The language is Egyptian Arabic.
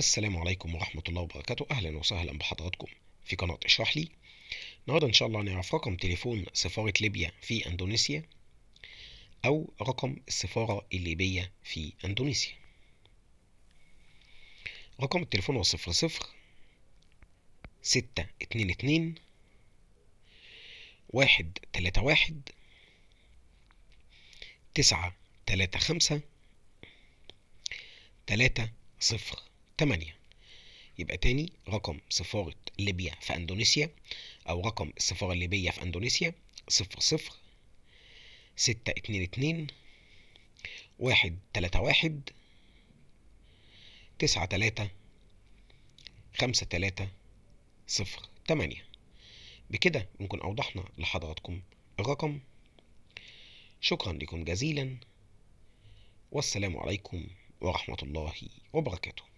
السلام عليكم ورحمة الله وبركاته أهلا وسهلا بحضراتكم في قناة اشرح لي النهاردة إن شاء الله نعرف رقم تليفون سفارة ليبيا في أندونيسيا أو رقم السفارة الليبية في أندونيسيا رقم التليفون هو صفر صفر ستة اتنين اتنين واحد تلاتة واحد تسعة تلاتة خمسة تلاتة صفر تمانية يبقى تاني رقم سفارة ليبيا في أندونيسيا أو رقم السفارة الليبية في أندونيسيا صفر صفر ستة اتنين اتنين واحد تلاتة واحد تسعة تلاتة خمسة تلاتة صفر تمانية بكده نكون أوضحنا لحضراتكم الرقم شكرا لكم جزيلا والسلام عليكم ورحمة الله وبركاته